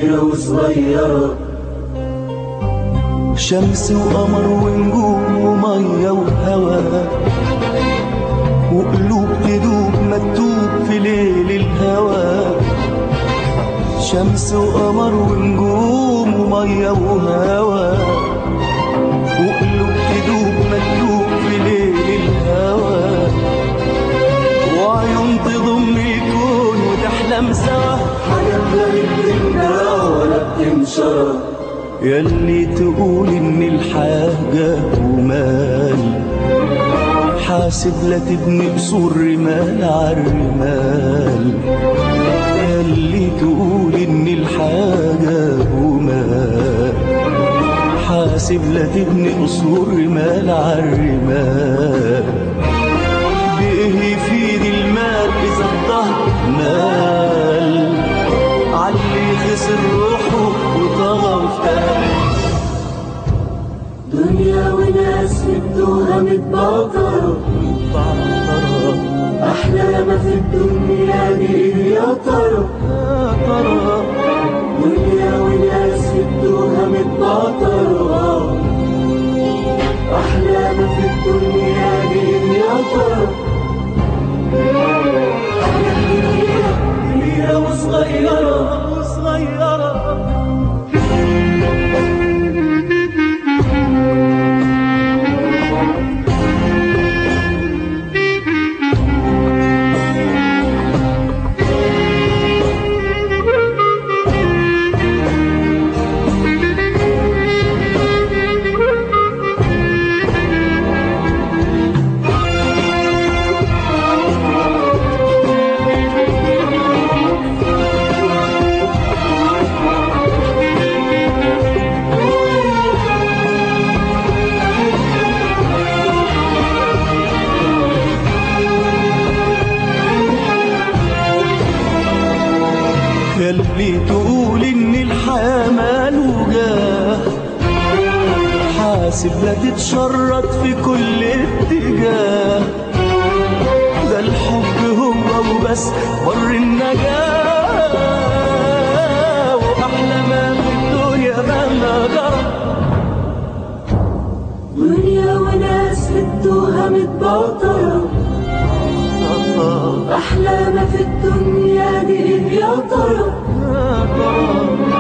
كبيرة وصغيرة شمس وقمر ونجوم ومية وهوا وقلوب تدوب مكتوب في ليل الهوى شمس وقمر ونجوم ومية وهوا وقلوب تدوب مكتوب في ليل الهوى وعيون تضم الكون وتحلم سوا حاجات لا بتمنع ولا بتنشرى ياللي تقول ان الحاجة ومال حاسب لا تبني قصور رمال عالرمال ياللي تقول ان الحاجة ومال حاسب لا تبني قصور رمال عالرمال بإيه يفيد المال إذا الظهر مال علي خسر روحه وطغى وفتان دنيا وناس بدوها متبطرة أحلى ما في الدنيا دي إيه يا ترى دنيا وناس بدوها متبطرة أحلى ما في الدنيا دي إيه يا ترى حاجات كبيرة كبيرة وصغيرة وصغيرة ياللي تقول ان الحياة مال وجاه حاسب لا تتشرط في كل اتجاه ده الحب هو وبس بر النجاة وأحلى ما في الدنيا مهما جرى دنيا وناس بدوها متبطرة أحلى ما في الدنيا دي إيه يا ترى